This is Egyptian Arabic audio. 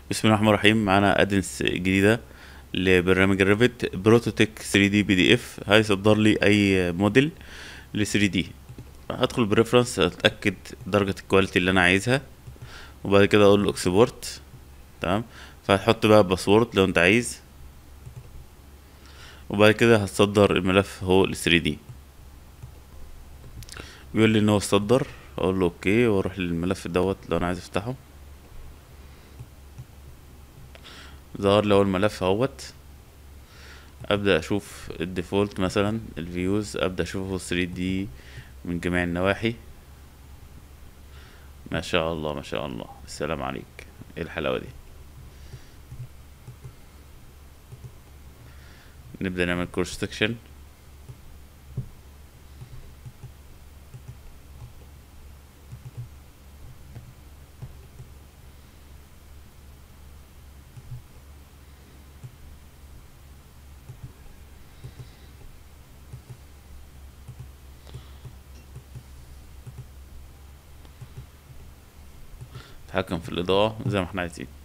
بسم الله الرحمن الرحيم معانا ادنس جديدة لبرنامج الريفت بروتوتيك 3 دي بي دي اف هيصدر لي اي موديل ل 3 دي هدخل بريفرنس اتاكد درجة الكواليتي اللي انا عايزها وبعد كده اقول له اكسبورت تمام فهتحط بقى باسورد لو انت عايز وبعد كده هتصدر الملف هو ل 3 دي بيقول لي ان هو صدر اقول له اوكي واروح للملف دوت لو انا عايز افتحه ظهر لي اول ملف اهوت ابدا اشوف الديفولت مثلا الفيوز ابدا اشوفه 3 دي من جميع النواحي ما شاء الله ما شاء الله السلام عليك ايه الحلاوه دي نبدا نعمل كورس سكشن نتحكم في الإضاءة زي ما احنا عايزين